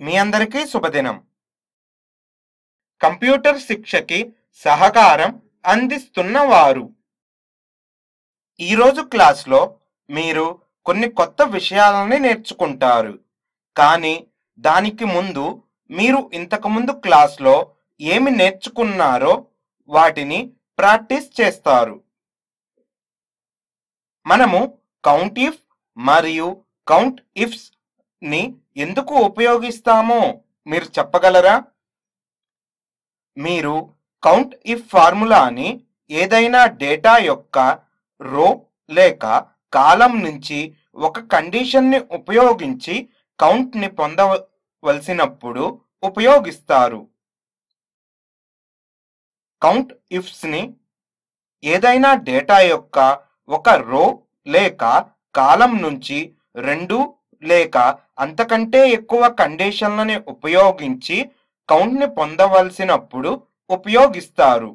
మీ అందరికీ శుభదినం కంప్యూటర్ శిక్షకి సహకారం అందిస్తున్న వారు ఈరోజు క్లాస్లో మీరు కొన్ని కొత్త విషయాలని నేర్చుకుంటారు కానీ దానికి ముందు మీరు ఇంతకుముందు క్లాస్లో ఏమి నేర్చుకున్నారో వాటిని ప్రాక్టీస్ చేస్తారు మనము కౌంట్ ఇఫ్ మరియు కౌంట్ ఇఫ్స్ ని ఎందుకు ఉపయోగిస్తామో మీరు చెప్పగలరా మీరు కౌంట్ ఇఫ్ ఫార్ములాని ఏదైనా డేటా యొక్క రో లేక కాలం నుంచి ఒక కండిషన్ని ఉపయోగించి కౌంట్ని పొందవలసినప్పుడు ఉపయోగిస్తారు కౌంట్ ఇఫ్స్ని ఏదైనా డేటా యొక్క ఒక రో లేక కాలం నుంచి రెండు లేక అంతకంటే ఎక్కువ కండిషన్లని ఉపయోగించి కౌంట్ని పొందవలసినప్పుడు ఉపయోగిస్తారు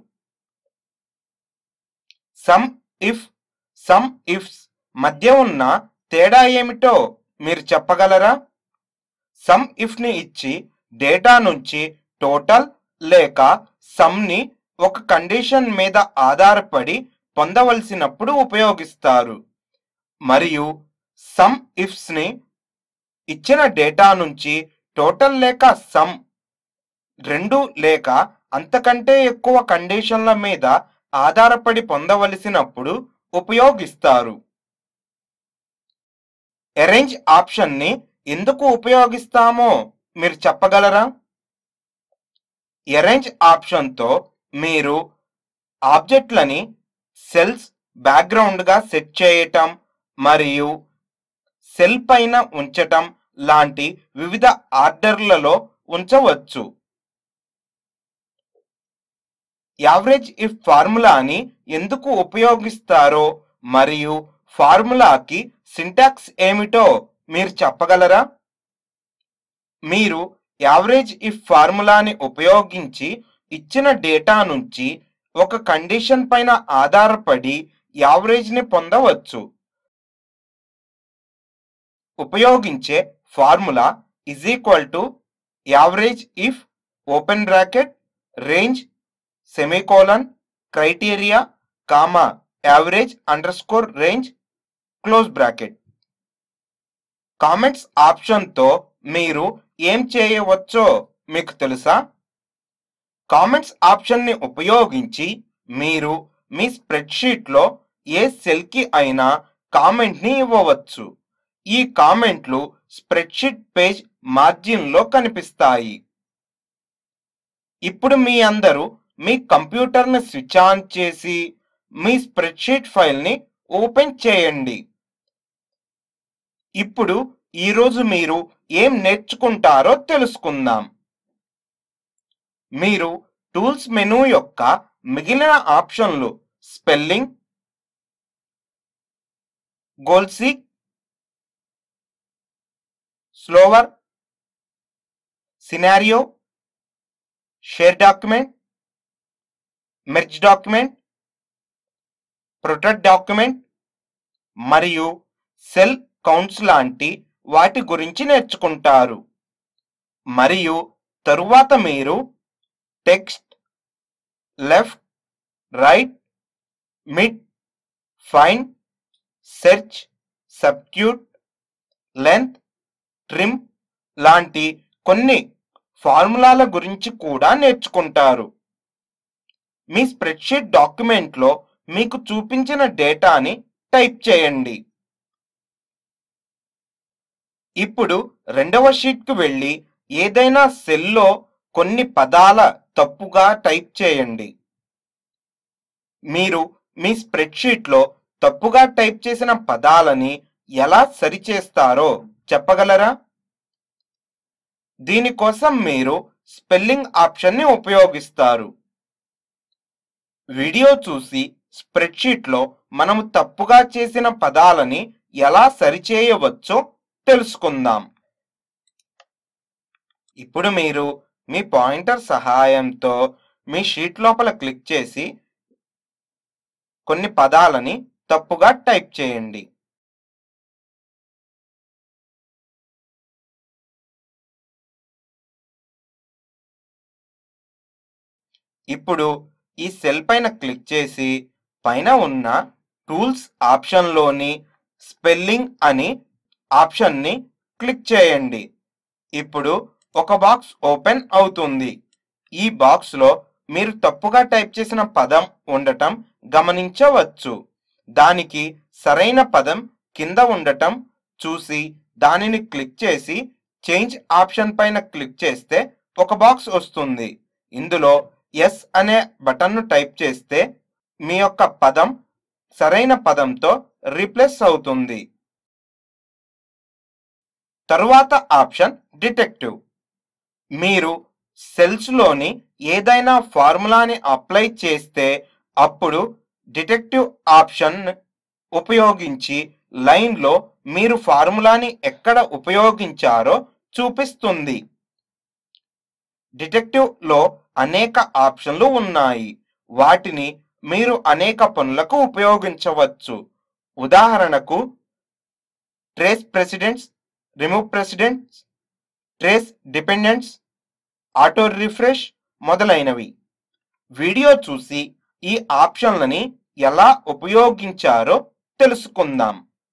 సమ్ ఇఫ్ సమ్ ఇఫ్స్ మధ్య ఉన్న తేడా ఏమిటో మీరు చెప్పగలరా సమ్ ఇఫ్ని ఇచ్చి డేటా నుంచి టోటల్ లేక సమ్ని ఒక కండిషన్ మీద ఆధారపడి పొందవలసినప్పుడు ఉపయోగిస్తారు మరియు సమ్ ఇఫ్స్ని ఇచ్చిన డేటా నుంచి టోటల్ లేక సమ్ రెండు లేక అంతకంటే ఎక్కువ కండిషన్ల మీద ఆధారపడి పొందవలసినప్పుడు ఉపయోగిస్తారు అరేంజ్ ఆప్షన్ని ఎందుకు ఉపయోగిస్తామో మీరు చెప్పగలరా అరేంజ్ ఆప్షన్తో మీరు ఆబ్జెక్ట్లని సెల్స్ బ్యాక్గ్రౌండ్గా సెట్ చేయటం మరియు సెల్ పైన ఉంచటం లాంటి వివిధ ఆర్డర్లలో ఉంచవచ్చు యావరేజ్ ఇఫ్ ఫార్ములాని ఎందుకు ఉపయోగిస్తారో మరియు ఫార్ములాకి సింటాక్స్ ఏమిటో మీరు చెప్పగలరా మీరు యావరేజ్ ఇఫ్ ఫార్ములాని ఉపయోగించి ఇచ్చిన డేటా నుంచి ఒక కండిషన్ పైన ఆధారపడి యావరేజ్ని పొందవచ్చు ఉపయోగించే formula is equal to average if open bracket range semicolon criteria comma average underscore range close bracket comments ఆప్షన్తో మీరు ఏం చేయవచ్చో మీకు తెలుసా కామెంట్స్ ఆప్షన్ని ఉపయోగించి మీరు మీ స్ప్రెడ్షీట్లో ఏ సెల్కి అయినా కామెంట్ని ఇవ్వవచ్చు ఈ కామెంట్లు స్ప్రెడ్షీట్ పేజ్ మార్జిన్లో కనిపిస్తాయి ఇప్పుడు మీ అందరూ మీ కంప్యూటర్ని స్విచ్ ఆన్ చేసి మీ స్ప్రెడ్షీట్ ఫైల్ని ఓపెన్ చేయండి ఇప్పుడు ఈరోజు మీరు ఏం నేర్చుకుంటారో తెలుసుకుందాం మీరు టూల్స్ మెనూ యొక్క మిగిలిన ఆప్షన్లు spelling goal seek solver scenario share document merge document protect document మరియు సెల్ కౌంట్స్ లాంటి వాటి గురించి నేర్చుకుంటారు మరియు తరువాత మీరు text left right mid find search substitute length trim లాంటి కొన్ని ఫార్ములాల గురించి కూడా నేర్చుకుంటారు మీ స్ప్రెడ్షీట్ డాక్యుమెంట్లో మీకు చూపించిన డేటాని టైప్ చేయండి ఇప్పుడు రెండవ షీట్కు వెళ్ళి ఏదైనా సెల్లో కొన్ని పదాల తప్పుగా టైప్ చేయండి మీరు మీ స్ప్రెడ్షీట్లో తప్పుగా టైప్ చేసిన పదాలని ఎలా సరిచేస్తారో చెప్పగలరా దీనికోసం మీరు స్పెల్లింగ్ ఆప్షన్ని ఉపయోగిస్తారు వీడియో చూసి స్ప్రెడ్షీట్లో మనము తప్పుగా చేసిన పదాలని ఎలా సరిచేయవచ్చో తెలుసుకుందాం ఇప్పుడు మీరు మీ పాయింటర్ సహాయంతో మీ షీట్ లోపల క్లిక్ చేసి కొన్ని పదాలని తప్పుగా టైప్ చేయండి ఇప్పుడు ఈ సెల్ పైన క్లిక్ చేసి పైన ఉన్న టూల్స్ ఆప్షన్లోని స్పెల్లింగ్ అని ఆప్షన్ని క్లిక్ చేయండి ఇప్పుడు ఒక బాక్స్ ఓపెన్ అవుతుంది ఈ బాక్స్లో మీరు తప్పుగా టైప్ చేసిన పదం ఉండటం గమనించవచ్చు దానికి సరైన పదం కింద ఉండటం చూసి దానిని క్లిక్ చేసి చేంజ్ ఆప్షన్ పైన క్లిక్ చేస్తే ఒక బాక్స్ వస్తుంది ఇందులో ఎస్ అనే బటన్ను టైప్ చేస్తే మీ యొక్క పదం సరైన పదంతో రీప్లేస్ అవుతుంది తరువాత ఆప్షన్ డిటెక్టివ్ మీరు సెల్స్లోని ఏదైనా ఫార్ములాని అప్లై చేస్తే అప్పుడు డిటెక్టివ్ ఆప్షన్ ఉపయోగించి లైన్లో మీరు ఫార్ములాని ఎక్కడ ఉపయోగించారో చూపిస్తుంది డిటెక్టివ్లో అనేక ఆప్షన్లు ఉన్నాయి వాటిని మీరు అనేక పనులకు ఉపయోగించవచ్చు ఉదాహరణకు trace precedents remove precedents trace dependents auto refresh మొదలైనవి వీడియో చూసి ఈ ఆప్షన్లని ఎలా ఉపయోగించారో తెలుసుకుందాం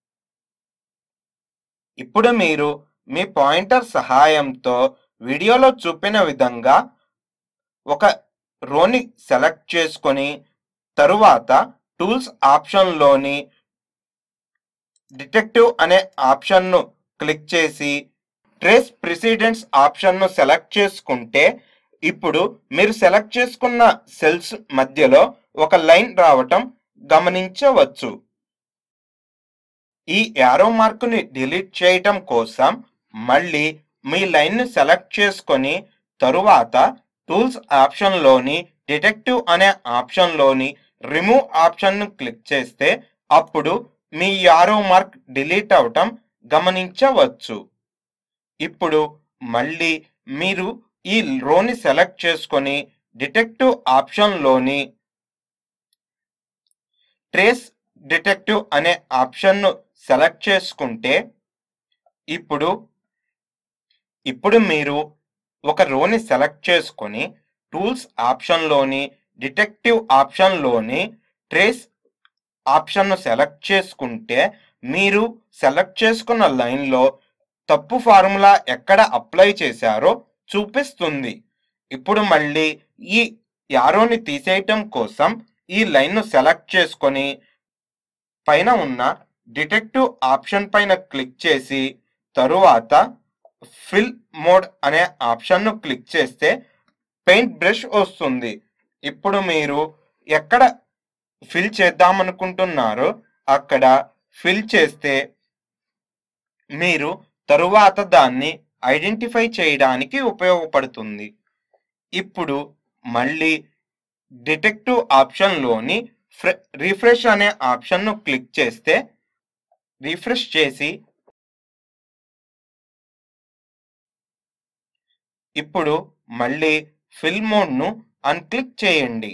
ఇప్పుడు మీరు మీ పాయింటర్ సహాయంతో వీడియోలో చూపిన విధంగా ఒక రోని సెలెక్ట్ చేసుకొని తరువాత టూల్స్ ఆప్షన్లోని డిటెక్టివ్ అనే ఆప్షన్ను క్లిక్ చేసి ట్రేస్ ప్రిసిడెంట్స్ ఆప్షన్ను సెలెక్ట్ చేసుకుంటే ఇప్పుడు మీరు సెలెక్ట్ చేసుకున్న సెల్స్ మధ్యలో ఒక లైన్ రావటం గమనించవచ్చు ఈ యారో మార్కుని డిలీట్ చేయటం కోసం మళ్ళీ మీ లైన్ను సెలెక్ట్ చేసుకొని తరువాత టూల్స్ ఆప్షన్లోని డిటెక్టివ్ అనే ఆప్షన్లోని రిమూవ్ ఆప్షన్ను క్లిక్ చేస్తే అప్పుడు మీ యారో మార్క్ డిలీట్ అవటం గమనించవచ్చు ఇప్పుడు మళ్ళీ మీరు ఈ రోని సెలెక్ట్ చేసుకొని డిటెక్టివ్ ఆప్షన్లోని ట్రేస్ డిటెక్టివ్ అనే ఆప్షన్ను సెలెక్ట్ చేసుకుంటే ఇప్పుడు ఇప్పుడు మీరు ఒక రోని సెలెక్ట్ చేసుకొని టూల్స్ ఆప్షన్లోని డిటెక్టివ్ ఆప్షన్లోని ట్రేస్ ఆప్షన్ను సెలెక్ట్ చేసుకుంటే మీరు సెలెక్ట్ చేసుకున్న లైన్లో తప్పు ఫార్ములా ఎక్కడ అప్లై చేశారో చూపిస్తుంది ఇప్పుడు మళ్ళీ ఈ యారోని తీసేయటం కోసం ఈ లైన్ను సెలెక్ట్ చేసుకొని పైన ఉన్న డిటెక్టివ్ ఆప్షన్ పైన క్లిక్ చేసి తరువాత ఫిల్ మోడ్ అనే ఆప్షన్ను క్లిక్ చేస్తే పెయింట్ బ్రష్ వస్తుంది ఇప్పుడు మీరు ఎక్కడ ఫిల్ చేద్దామనుకుంటున్నారో అక్కడ ఫిల్ చేస్తే మీరు తరువాత దాన్ని ఐడెంటిఫై చేయడానికి ఉపయోగపడుతుంది ఇప్పుడు మళ్ళీ డిటెక్టివ్ ఆప్షన్లోని రిఫ్రెష్ అనే ఆప్షన్ను క్లిక్ చేస్తే రిఫ్రెష్ చేసి ఇప్పుడు మళ్ళీ ఫిల్ మోడ్ను అన్క్లిక్ చేయండి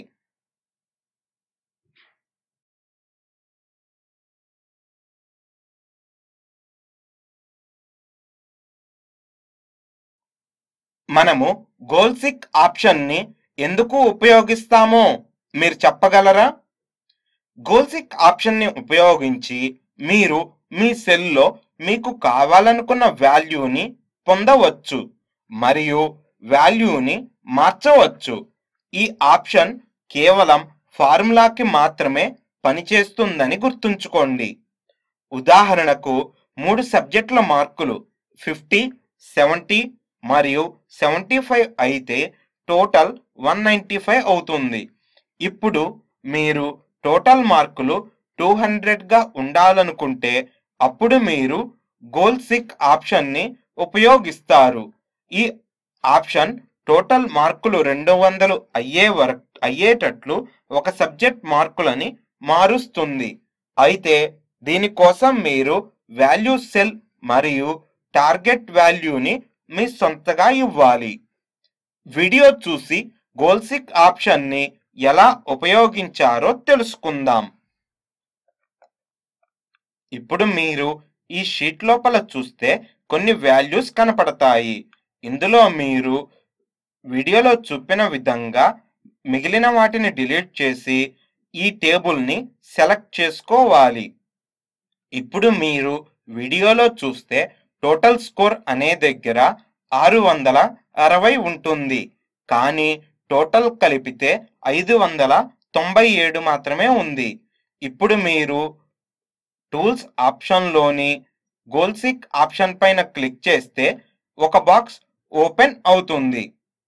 మనము గోల్సిక్ ఆప్షన్ని ఎందుకు ఉపయోగిస్తామో మీరు చెప్పగలరా గోల్సిక్ ఆప్షన్ని ఉపయోగించి మీరు మీ సెల్లో మీకు కావాలనుకున్న వాల్యూని పొందవచ్చు మరియు వాల్యూని మార్చవచ్చు ఈ ఆప్షన్ కేవలం ఫార్ములాకి మాత్రమే పనిచేస్తుందని గుర్తుంచుకోండి ఉదాహరణకు మూడు సబ్జెక్టుల మార్కులు ఫిఫ్టీ సెవెంటీ మరియు సెవెంటీ ఫైవ్ అయితే టోటల్ వన్ నైంటీ ఫైవ్ అవుతుంది ఇప్పుడు మీరు టోటల్ మార్కులు టూ హండ్రెడ్గా ఉండాలనుకుంటే అప్పుడు మీరు గోల్ సిక్ ఆప్షన్ని ఉపయోగిస్తారు ఈ ఆప్షన్ టోటల్ మార్కులు రెండు వందలు అయ్యే వర అయ్యేటట్లు ఒక సబ్జెక్ట్ మార్కులని మారుస్తుంది అయితే దీనికోసం మీరు వాల్యూ సెల్ మరియు టార్గెట్ వాల్యూని మీ సొంతగా ఇవ్వాలి వీడియో చూసి గోల్సిక్ ఆప్షన్ని ఎలా ఉపయోగించారో తెలుసుకుందాం ఇప్పుడు మీరు ఈ షీట్ లోపల చూస్తే కొన్ని వాల్యూస్ కనపడతాయి ఇందులో మీరు వీడియోలో చూపిన విధంగా మిగిలిన వాటిని డిలీట్ చేసి ఈ టేబుల్ని సెలెక్ట్ చేసుకోవాలి ఇప్పుడు మీరు వీడియోలో చూస్తే టోటల్ స్కోర్ అనే దగ్గర ఆరు వందల అరవై ఉంటుంది కానీ టోటల్ కలిపితే ఐదు వందల తొంభై ఏడు మాత్రమే ఉంది ఇప్పుడు మీరు టూల్స్ ఆప్షన్లోని గోల్సిక్ ఆప్షన్ పైన క్లిక్ చేస్తే ఒక బాక్స్ ఓపెన్ అవుతుంది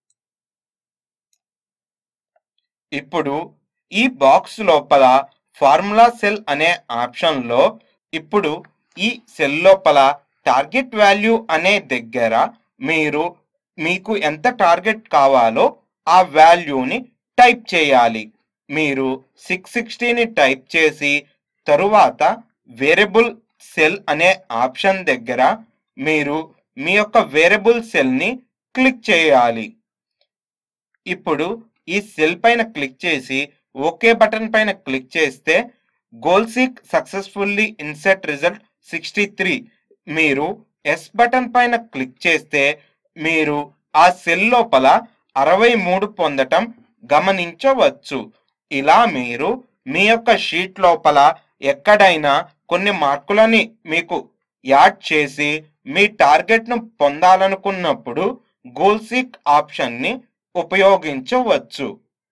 ఇప్పుడు ఈ బాక్స్ లోపల ఫార్ములా సెల్ అనే ఆప్షన్లో ఇప్పుడు ఈ సెల్ లోపల టార్గెట్ వాల్యూ అనే దగ్గర మీరు మీకు ఎంత టార్గెట్ కావాలో ఆ వాల్యూని టైప్ చేయాలి మీరు సిక్స్ సిక్స్టీని టైప్ చేసి తరువాత వేరియబుల్ సెల్ అనే ఆప్షన్ దగ్గర మీరు మీ యొక్క వేరియబుల్ సెల్ని క్లిక్ చేయాలి ఇప్పుడు ఈ సెల్ పైన క్లిక్ చేసి ఓకే బటన్ పైన క్లిక్ చేస్తే goal seek successfully inset result sixty three మీరు ఎస్ బటన్ పైన క్లిక్ చేస్తే మీరు ఆ సెల్ లోపల అరవై మూడు పొందటం గమనించవచ్చు ఇలా మీరు మీ యొక్క షీట్ లోపల ఎక్కడైనా కొన్ని మార్కులని మీకు యాడ్ చేసి మీ టార్గెట్ను పొందాలనుకున్నప్పుడు గోల్ సీక్ ఆప్షన్ని ఉపయోగించవచ్చు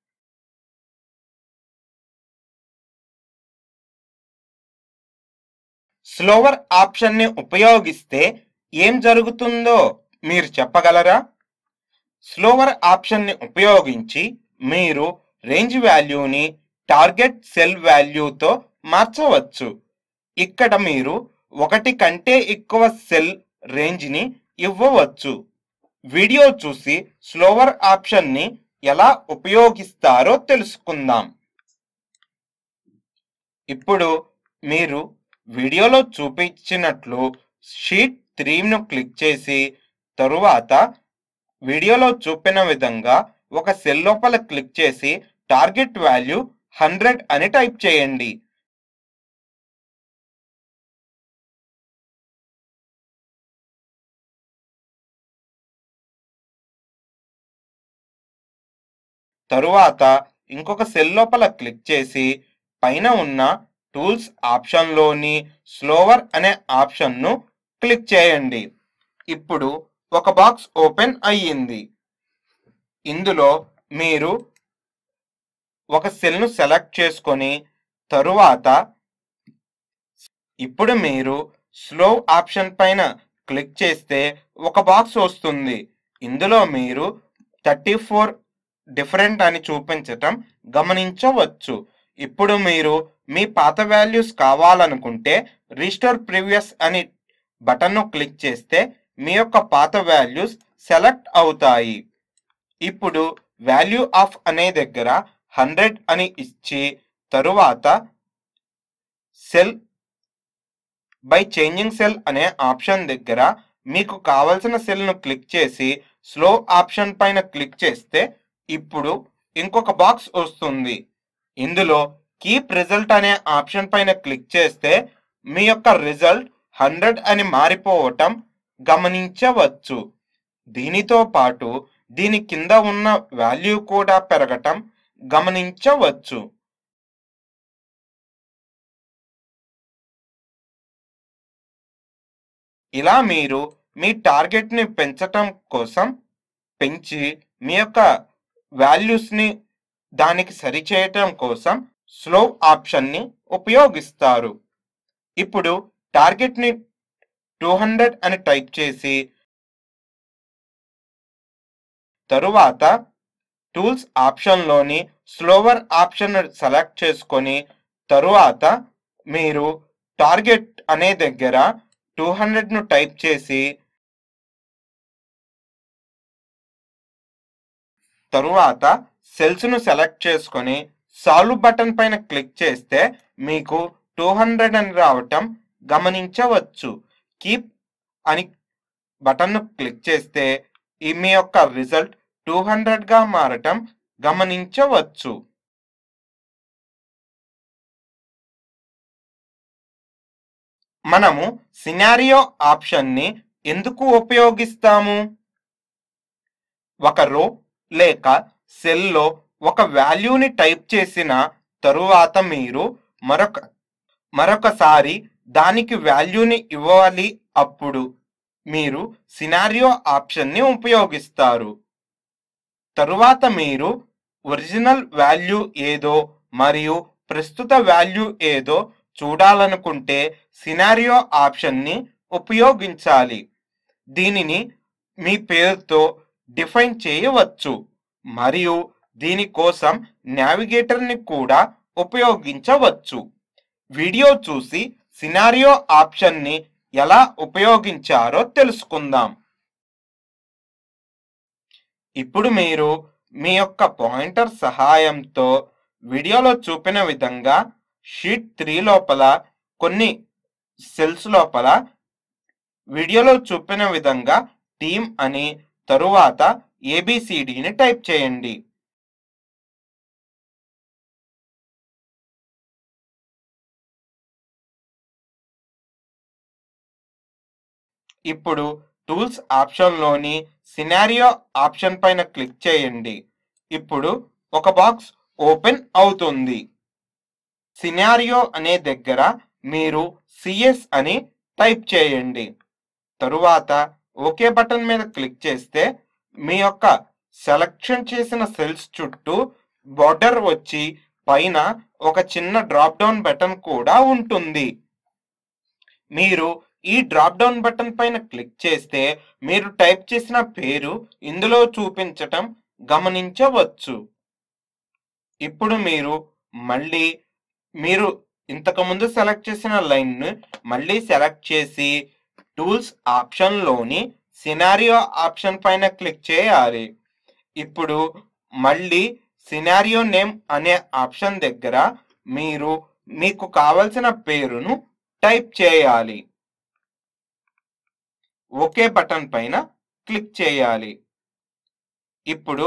స్లోవర్ ఆప్షన్ని ఉపయోగిస్తే ఏం జరుగుతుందో మీరు చెప్పగలరా స్లోవర్ ఆప్షన్ని ఉపయోగించి మీరు రేంజ్ వాల్యూని టార్గెట్ సెల్ వాల్యూతో మార్చవచ్చు ఇక్కడ మీరు ఒకటి కంటే ఎక్కువ సెల్ రేంజ్ని ఇవ్వవచ్చు వీడియో చూసి స్లోవర్ ఆప్షన్ని ఎలా ఉపయోగిస్తారో తెలుసుకుందాం ఇప్పుడు మీరు వీడియోలో చూపించినట్లు షీట్ త్రీను క్లిక్ చేసి తరువాత వీడియోలో చూపిన విధంగా ఒక సెల్ లోపల క్లిక్ చేసి టార్గెట్ వాల్యూ హండ్రెడ్ అని టైప్ చేయండి తరువాత ఇంకొక సెల్ లోపల క్లిక్ చేసి పైన ఉన్న టూల్స్ ఆప్షన్లోని స్లోవర్ అనే ఆప్షన్ను క్లిక్ చేయండి ఇప్పుడు ఒక బాక్స్ ఓపెన్ అయ్యింది ఇందులో మీరు ఒక సెల్ను సెలెక్ట్ చేసుకొని తరువాత ఇప్పుడు మీరు స్లో ఆప్షన్ పైన క్లిక్ చేస్తే ఒక బాక్స్ వస్తుంది ఇందులో మీరు థర్టీ ఫోర్ డిఫరెంట్ అని చూపించటం గమనించవచ్చు ఇప్పుడు మీరు మీ పాత వాల్యూస్ కావాలనుకుంటే రీస్టోర్ ప్రీవియస్ అని బటన్ను క్లిక్ చేస్తే మీ యొక్క పాత వాల్యూస్ సెలెక్ట్ అవుతాయి ఇప్పుడు వాల్యూ ఆఫ్ అనే దగ్గర హండ్రెడ్ అని ఇచ్చి తరువాత సెల్ బై చేంజింగ్ సెల్ అనే ఆప్షన్ దగ్గర మీకు కావలసిన సెల్ను క్లిక్ చేసి స్లో ఆప్షన్ పైన క్లిక్ చేస్తే ఇప్పుడు ఇంకొక బాక్స్ వస్తుంది ఇందులో కీప్ రిజల్ట్ అనే ఆప్షన్ పైన క్లిక్ చేస్తే మీ యొక్క రిజల్ట్ హండ్రెడ్ అని మారిపోవటం గమనించవచ్చు దీనితో పాటు దీని కింద ఉన్న వాల్యూ కూడా పెరగటం గమనించవచ్చు ఇలా మీరు మీ టార్గెట్ని పెంచటం కోసం పెంచి మీ యొక్క వాల్యూస్ని దానికి సరిచేయటం కోసం స్లో ఆప్షన్ని ఉపయోగిస్తారు ఇప్పుడు టార్గెట్ని టూ హండ్రెడ్ అని టైప్ చేసి తరువాత టూల్స్ ఆప్షన్లోని స్లోవర్ ఆప్షన్ సెలెక్ట్ చేసుకొని తరువాత మీరు టార్గెట్ అనే దగ్గర టూ హండ్రెడ్ను టైప్ చేసి తరువాత సెల్స్ను సెలెక్ట్ చేసుకొని సాల్వ్ బటన్ పైన క్లిక్ చేస్తే మీకు టూ హండ్రెడ్ అని రావటం గమనించవచ్చు కీప్ అని బటన్ను క్లిక్ చేస్తే ఈ మీ యొక్క రిజల్ట్ టూ హండ్రెడ్గా మారటం గమనించవచ్చు మనము సినారియో ఆప్షన్ని ఎందుకు ఉపయోగిస్తాము ఒక రో లేక సెల్లో ఒక వాల్యూని టైప్ చేసిన తరువాత మీరు మరొక మరొకసారి దానికి వాల్యూని ఇవ్వాలి అప్పుడు మీరు సినారియో ఆప్షన్ని ఉపయోగిస్తారు తరువాత మీరు ఒరిజినల్ వాల్యూ ఏదో మరియు ప్రస్తుత వాల్యూ ఏదో చూడాలనుకుంటే సినారియో ఆప్షన్ని ఉపయోగించాలి దీనిని మీ పేరుతో డిఫైన్ చేయవచ్చు మరియు దీనికోసం నావిగేటర్ని కూడా ఉపయోగించవచ్చు వీడియో చూసి సినారియో ఆప్షన్ని ఎలా ఉపయోగించారో తెలుసుకుందాం ఇప్పుడు మీరు మీ యొక్క పాయింటర్ సహాయంతో వీడియోలో చూపిన విధంగా షీట్ త్రీ లోపల కొన్ని సెల్స్ లోపల వీడియోలో చూపిన విధంగా టీమ్ అని తరువాత ఏబిసిడిని టైప్ చేయండి ఇప్పుడు టూల్స్ ఆప్షన్లోని సినారియో ఆప్షన్ పైన క్లిక్ చేయండి ఇప్పుడు ఒక బాక్స్ ఓపెన్ అవుతుంది సినారియో అనే దగ్గర మీరు సిఎస్ అని టైప్ చేయండి తరువాత ఓకే బటన్ మీద క్లిక్ చేస్తే మీ యొక్క సెలక్షన్ చేసిన సెల్స్ చుట్టూ బార్డర్ వచ్చి పైన ఒక చిన్న డ్రాప్ డౌన్ బటన్ కూడా ఉంటుంది మీరు ఈ డ్రాప్ డౌన్ బటన్ పైన క్లిక్ చేస్తే మీరు టైప్ చేసిన పేరు ఇందులో చూపించటం గమనించవచ్చు ఇప్పుడు మీరు మళ్ళీ మీరు ఇంతకుముందు సెలెక్ట్ చేసిన లైన్ను మళ్ళీ సెలెక్ట్ చేసి టూల్స్ ఆప్షన్లోని సినారియో ఆప్షన్ పైన క్లిక్ చేయాలి ఇప్పుడు మళ్ళీ సినారియో నేమ్ అనే ఆప్షన్ దగ్గర మీరు మీకు కావలసిన పేరును టైప్ చేయాలి ఓకే బటన్ పైన క్లిక్ చేయాలి ఇప్పుడు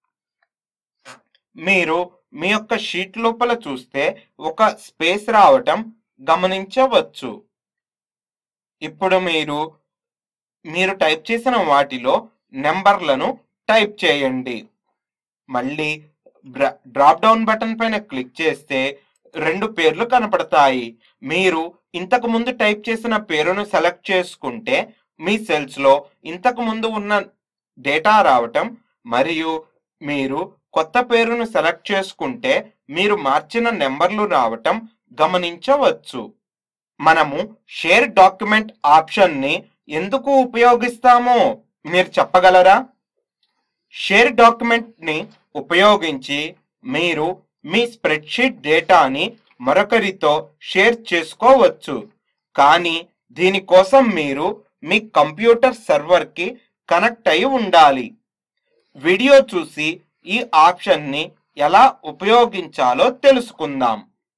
మీరు మీ యొక్క షీట్ లోపల చూస్తే ఒక స్పేస్ రావటం గమనించవచ్చు ఇప్పుడు మీరు మీరు టైప్ చేసిన వాటిలో నెంబర్లను టైప్ చేయండి మళ్ళీ డ్రాప్ డౌన్ బటన్ పైన క్లిక్ చేస్తే రెండు పేర్లు కనపడతాయి మీరు ఇంతకు ముందు టైప్ చేసిన పేరును సెలెక్ట్ చేసుకుంటే మీ సెల్స్ లో ఇంతకు ముందు ఉన్న డేటా రావటం మరియు మీరు కొత్త పేరును సెలెక్ట్ చేసుకుంటే మీరు మార్చిన నెంబర్లు రావటం గమనించవచ్చు మనము షేర్ డాక్యుమెంట్ ఆప్షన్ని ఎందుకు ఉపయోగిస్తామో మీరు చెప్పగలరా షేర్ డాక్యుమెంట్ ని ఉపయోగించి మీరు మీ స్ప్రెడ్షీట్ డేటాని మరొకరితో షేర్ చేసుకోవచ్చు కానీ దీనికోసం మీరు మీ కంప్యూటర్ సర్వర్కి కనెక్ట్ అయి ఉండాలి వీడియో చూసి ఈ ఆప్షన్ని ఎలా ఉపయోగించాలో తెలుసుకుందాం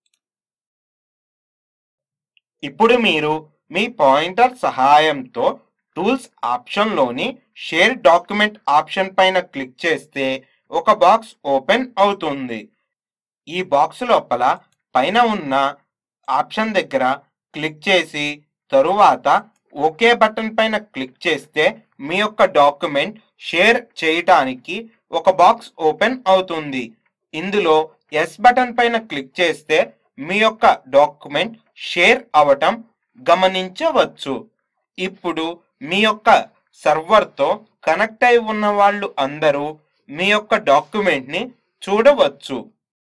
ఇప్పుడు మీరు మీ పాయింటర్ సహాయంతో టూల్స్ ఆప్షన్లోని షేర్ డాక్యుమెంట్ ఆప్షన్ పైన క్లిక్ చేస్తే ఒక బాక్స్ ఓపెన్ అవుతుంది ఈ బాక్స్ లోపల పైన ఉన్న ఆప్షన్ దగ్గర క్లిక్ చేసి తరువాత ఓకే బటన్ పైన క్లిక్ చేస్తే మీ యొక్క డాక్యుమెంట్ షేర్ చేయటానికి ఒక బాక్స్ ఓపెన్ అవుతుంది ఇందులో ఎస్ బటన్ పైన క్లిక్ చేస్తే మీ యొక్క డాక్యుమెంట్ షేర్ అవటం గమనించవచ్చు ఇప్పుడు మీ యొక్క సర్వర్తో కనెక్ట్ అయి ఉన్న వాళ్ళు అందరూ మీ యొక్క డాక్యుమెంట్ని చూడవచ్చు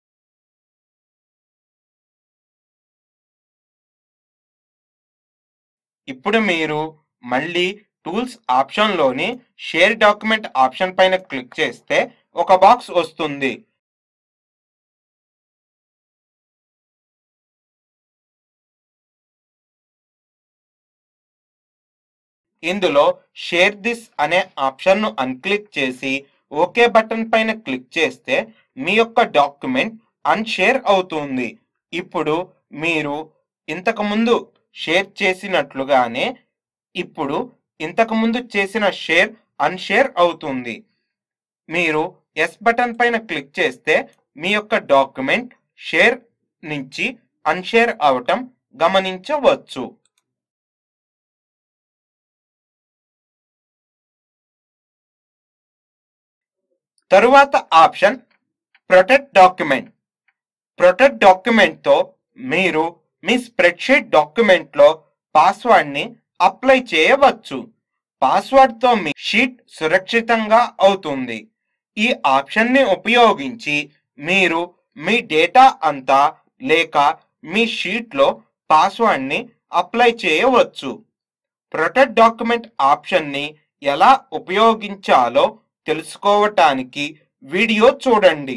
ఇప్పుడు మీరు మళ్ళీ టూల్స్ ఆప్షన్లోని షేర్ డాక్యుమెంట్ ఆప్షన్ పైన క్లిక్ చేస్తే ఒక బాక్స్ వస్తుంది ఇందులో షేర్ దిస్ అనే ఆప్షన్ను అన్క్లిక్ చేసి ఓకే బటన్ పైన క్లిక్ చేస్తే మీ యొక్క డాక్యుమెంట్ అన్షేర్ అవుతుంది ఇప్పుడు మీరు ఇంతకుముందు షేర్ చేసినట్లుగానే ఇప్పుడు ఇంతకుముందు చేసిన షేర్ అన్షేర్ అవుతుంది మీరు ఎస్ బటన్ పైన క్లిక్ చేస్తే మీ యొక్క డాక్యుమెంట్ షేర్ నుంచి అన్షేర్ అవటం గమనించవచ్చు తరువాత ఆప్షన్ ప్రొటెక్ట్ డాక్యుమెంట్ ప్రొటెక్ట్ డాక్యుమెంట్తో మీరు మీ స్ప్రెడ్షీట్ డాక్యుమెంట్లో పాస్వర్డ్ని అప్లై చేయవచ్చు పాస్వర్డ్తో మీ షీట్ సురక్షితంగా అవుతుంది ఈ ఆప్షన్ని ఉపయోగించి మీరు మీ డేటా అంతా లేక మీ షీట్లో పాస్వర్డ్ని అప్లై చేయవచ్చు ప్రొటెక్ట్ డాక్యుమెంట్ ఆప్షన్ని ఎలా ఉపయోగించాలో తెలుసుకోవటానికి వీడియో చూడండి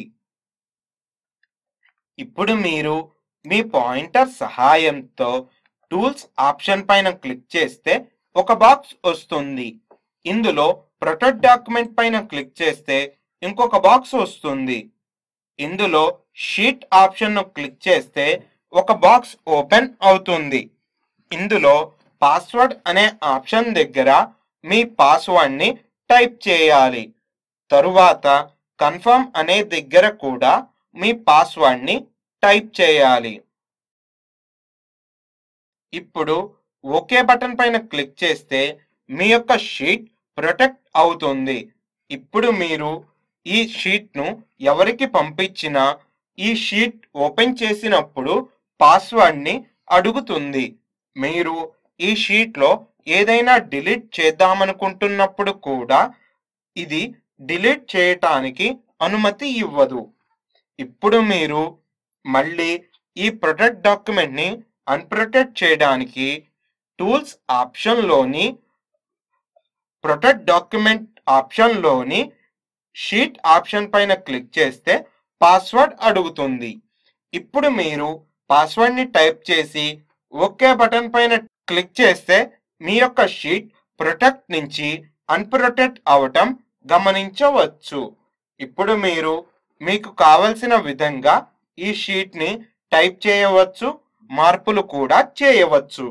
ఇప్పుడు మీరు మీ పాయింటర్ సహాయంతో టూల్స్ ఆప్షన్ పైన క్లిక్ చేస్తే ఒక బాక్స్ వస్తుంది ఇందులో ప్రొటెక్ట్ డాక్యుమెంట్ పైన క్లిక్ చేస్తే ఇంకొక బాక్స్ వస్తుంది ఇందులో షీట్ ఆప్షన్ను క్లిక్ చేస్తే ఒక బాక్స్ ఓపెన్ అవుతుంది ఇందులో పాస్వర్డ్ అనే ఆప్షన్ దగ్గర మీ పాస్వర్డ్ని టైప్ చేయాలి తరువాత కన్ఫర్మ్ అనే దగ్గర కూడా మీ పాస్వర్డ్ని టైప్ చేయాలి ఇప్పుడు ఓకే బటన్ పైన క్లిక్ చేస్తే మీ యొక్క షీట్ ప్రొటెక్ట్ అవుతుంది ఇప్పుడు మీరు ఈ షీట్ను ఎవరికి పంపించినా ఈ షీట్ ఓపెన్ చేసినప్పుడు పాస్వర్డ్ని అడుగుతుంది మీరు ఈ షీట్లో ఏదైనా డిలీట్ చేద్దామనుకుంటున్నప్పుడు కూడా ఇది డిలీట్ చేయటానికి అనుమతి ఇవ్వదు ఇప్పుడు మీరు మళ్ళీ ఈ ప్రొటెక్ట్ డాక్యుమెంట్ని అన్ప్రొటెక్ట్ చేయడానికి టూల్స్ ఆప్షన్లోని ప్రొటెక్ట్ డాక్యుమెంట్ ఆప్షన్లోని షీట్ ఆప్షన్ పైన క్లిక్ చేస్తే పాస్వర్డ్ అడుగుతుంది ఇప్పుడు మీరు పాస్వర్డ్ని టైప్ చేసి ఓకే బటన్ పైన క్లిక్ చేస్తే మీ యొక్క షీట్ ప్రొటెక్ట్ నుంచి అన్ప్రొటెక్ట్ అవటం గమనించవచ్చు ఇప్పుడు మీరు మీకు కావలసిన విధంగా ఈ షీట్ని టైప్ చేయవచ్చు మార్పులు కూడా చేయవచ్చు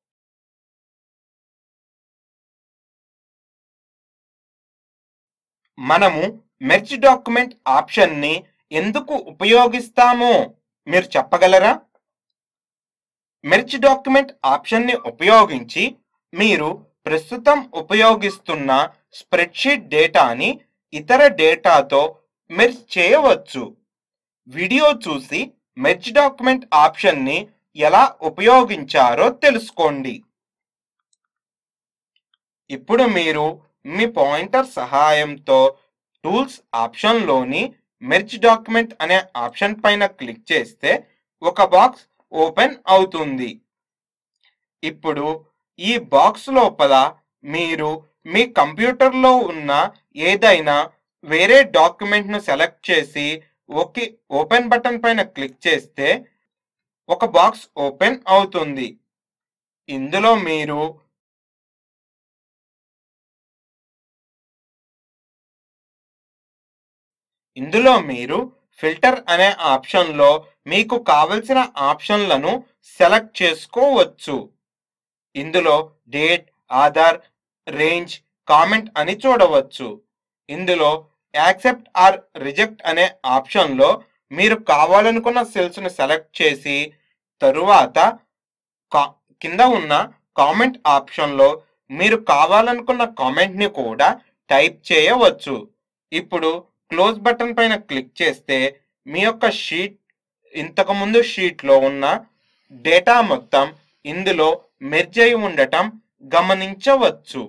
మనము మెర్జ్ డాక్యుమెంట్ ఆప్షన్ని ఎందుకు ఉపయోగిస్తామో మీరు చెప్పగలరా మెర్జ్ డాక్యుమెంట్ ఆప్షన్ని ఉపయోగించి మీరు ప్రస్తుతం ఉపయోగిస్తున్న స్ప్రెడ్షీట్ డేటాని ఇతర డేటాతో మెర్జ్ చేయవచ్చు వీడియో చూసి మెర్జ్ డాక్యుమెంట్ ఆప్షన్ని ఎలా ఉపయోగించారో తెలుసుకోండి ఇప్పుడు మీరు మీ పాయింటర్ సహాయంతో టూల్స్ ఆప్షన్లోని మెర్జ్ డాక్యుమెంట్ అనే ఆప్షన్ పైన క్లిక్ చేస్తే ఒక బాక్స్ ఓపెన్ అవుతుంది ఇప్పుడు ఈ బాక్స్ లోపల మీరు మీ కంప్యూటర్లో ఉన్న ఏదైనా వేరే డాక్యుమెంట్ను సెలెక్ట్ చేసి ఓకే ఓపెన్ బటన్ పైన క్లిక్ చేస్తే ఒక బాక్స్ ఓపెన్ అవుతుంది ఇందులో మీరు ఇందులో మీరు ఫిల్టర్ అనే ఆప్షన్లో మీకు కావలసిన ఆప్షన్లను సెలెక్ట్ చేసుకోవచ్చు ఇందులో డేట్ ఆధార్ రేంజ్ కామెంట్ అని చూడవచ్చు ఇందులో యాక్సెప్ట్ ఆర్ రిజెక్ట్ అనే ఆప్షన్లో మీరు కావాలనుకున్న సెల్స్ను సెలెక్ట్ చేసి తరువాత కా- కింద ఉన్న కామెంట్ ఆప్షన్లో మీరు కావాలనుకున్న కామెంట్ని కూడా టైప్ చేయవచ్చు ఇప్పుడు క్లోజ్ బటన్ పైన క్లిక్ చేస్తే మీ యొక్క షీట్ ఇంతకుముందు షీట్లో ఉన్న డేటా మొత్తం ఇందులో మెర్జ్ అయి ఉండటం గమనించవచ్చు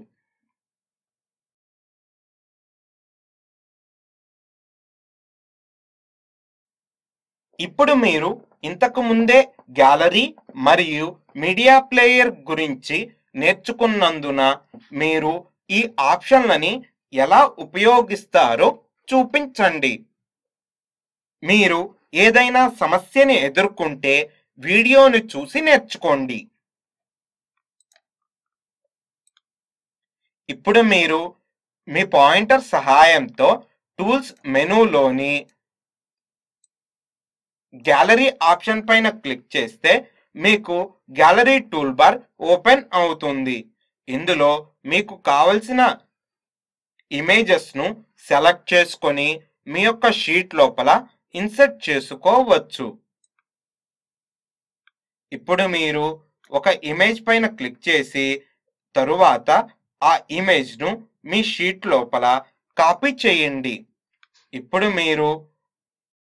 ఇప్పుడు మీరు ఇంతకు ముందే గ్యాలరీ మరియు మీడియా ప్లేయర్ గురించి నేర్చుకున్నందున మీరు ఈ ఆప్షన్లని ఎలా ఉపయోగిస్తారో చూపించండి మీరు ఏదైనా సమస్యని ఎదుర్కొంటే వీడియోని చూసి నేర్చుకోండి ఇప్పుడు మీరు మీ పాయింటర్ సహాయంతో టూల్స్ మెనూలోని గ్యాలరీ ఆప్షన్ పైన క్లిక్ చేస్తే మీకు గ్యాలరీ టూల్ బార్ ఓపెన్ అవుతుంది ఇందులో మీకు కావలసిన ఇమేజెస్ను సెలెక్ట్ చేసుకొని మీ యొక్క షీట్ లోపల ఇన్సర్ట్ చేసుకోవచ్చు ఇప్పుడు మీరు ఒక ఇమేజ్ పైన క్లిక్ చేసి తరువాత ఆ ఇమేజ్ను మీ షీట్ లోపల కాపీ చేయండి ఇప్పుడు మీరు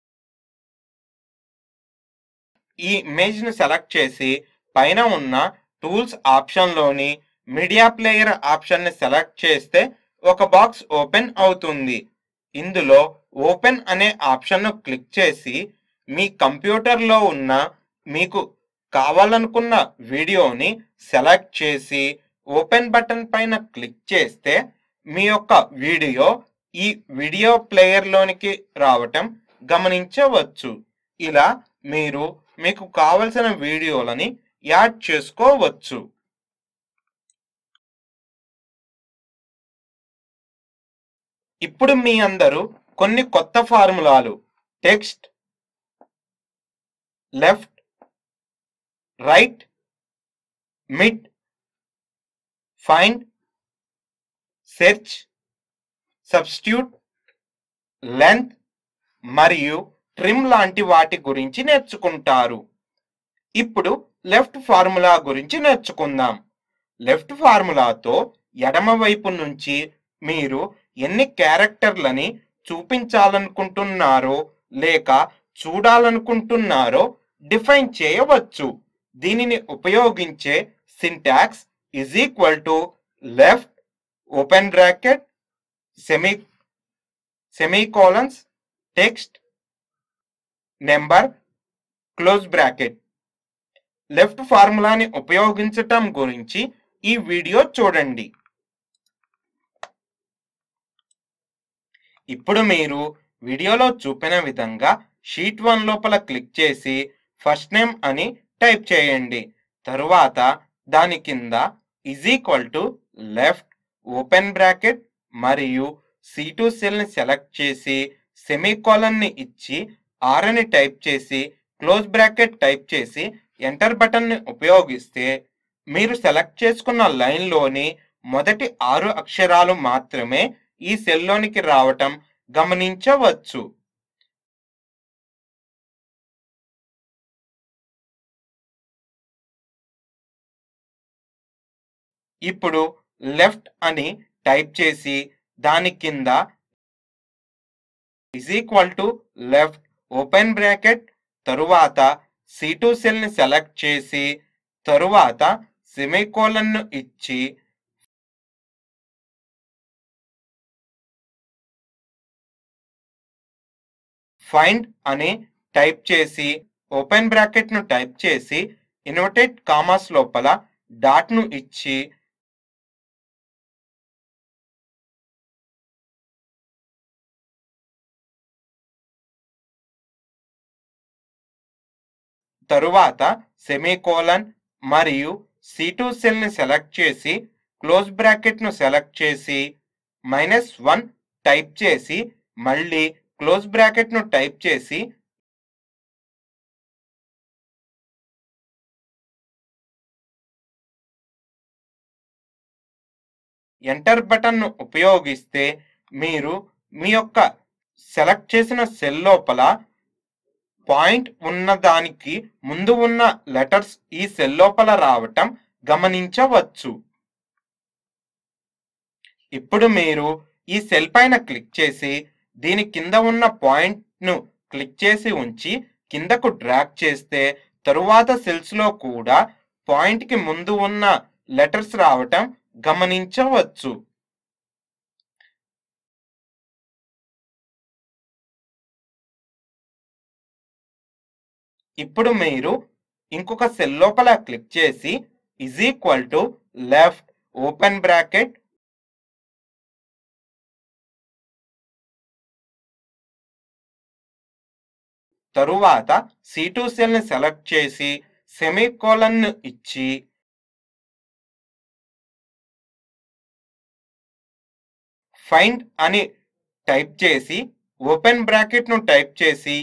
ఈ ఇమేజ్ని సెలెక్ట్ చేసి పైన ఉన్న టూల్స్ ఆప్షన్లోని మీడియా ప్లేయర్ ఆప్షన్ని సెలెక్ట్ చేస్తే ఒక బాక్స్ ఓపెన్ అవుతుంది ఇందులో ఓపెన్ అనే ఆప్షన్ను క్లిక్ చేసి మీ కంప్యూటర్లో ఉన్న మీకు కావాలనుకున్న వీడియోని సెలెక్ట్ చేసి ఓపెన్ బటన్ పైన క్లిక్ చేస్తే మీ యొక్క వీడియో ఈ వీడియో ప్లేయర్లోనికి రావటం గమనించవచ్చు ఇలా మీరు మీకు కావలసిన వీడియోలని యాడ్ చేసుకోవచ్చు ఇప్పుడు మీ అందరూ కొన్ని కొత్త ఫార్ములాలు text left right mid find search substitute length మరియు ట్రిమ్ లాంటి వాటి గురించి నేర్చుకుంటారు ఇప్పుడు లెఫ్ట్ ఫార్ములా గురించి నేర్చుకుందాం లెఫ్ట్ ఫార్ములాతో ఎడమ వైపు నుంచి మీరు ఎన్ని క్యారెక్టర్లని చూపించాలనుకుంటున్నారో లేక చూడాలనుకుంటున్నారో డిఫైన్ చేయవచ్చు దీనిని ఉపయోగించే syntax is equal to left open bracket semi semicolons text number close bracket left ఫార్ములాని ఉపయోగించటం గురించి ఈ వీడియో చూడండి ఇప్పుడు మీరు వీడియోలో చూపిన విధంగా షీట్ వన్ లోపల క్లిక్ చేసి ఫస్ట్ నేమ్ అని టైప్ చేయండి తరువాత దాని కింద is equal to left open bracket మరియు సి టు సెల్ని సెలెక్ట్ చేసి సెమీకోలన్ని ఇచ్చి ఆర్ అని టైప్ చేసి క్లోజ్ బ్రాకెట్ టైప్ చేసి ఎంటర్ బటన్ని ఉపయోగిస్తే మీరు సెలెక్ట్ చేసుకున్న లైన్లోని మొదటి ఆరు అక్షరాలు మాత్రమే ఈ సెల్లోనికి రావటం గమనించవచ్చు ఇప్పుడు లెఫ్ట్ అని టైప్ చేసి దాని కింద is equal to left open bracket తరువాత సి టూ సెల్ని సెలెక్ట్ చేసి తరువాత సెమీకోలన్ను ఇచ్చి ఫైండ్ అని టైప్ చేసి ఓపెన్ బ్రాకెట్ను టైప్ చేసి ఇన్వర్టెడ్ కామాస్ లోపల డాట్ను ఇచ్చి తరువాత సెమీకోలన్ మరియు సి టూ సెల్ని సెలెక్ట్ చేసి క్లోజ్ బ్రాకెట్ను సెలెక్ట్ చేసి మైనస్ వన్ టైప్ చేసి మళ్ళీ క్లోజ్ బ్రాకెట్ను టైప్ చేసి ఎంటర్ బటన్ను ఉపయోగిస్తే మీరు మీ యొక్క సెలెక్ట్ చేసిన సెల్ లోపల పాయింట్ ఉన్న దానికి ముందు ఉన్న లెటర్స్ ఈ సెల్ లోపల రావటం గమనించవచ్చు ఇప్పుడు మీరు ఈ సెల్ పైన క్లిక్ చేసి దీని కింద ఉన్న పాయింట్ను క్లిక్ చేసి ఉంచి కిందకు డ్రాగ్ చేస్తే తరువాత సెల్స్ లో కూడా పాయింట్ కి ముందు ఉన్న లెటర్స్ రావటం గమనించవచ్చు ఇప్పుడు మీరు ఇంకొక సెల్ లోపల క్లిక్ చేసి is equal to left open bracket తరువాత సి టూ సెల్ని సెలెక్ట్ చేసి సెమీకోలన్ ఇచ్చి ఫైండ్ అని టైప్ చేసి ఓపెన్ బ్రాకెట్ను టైప్ చేసి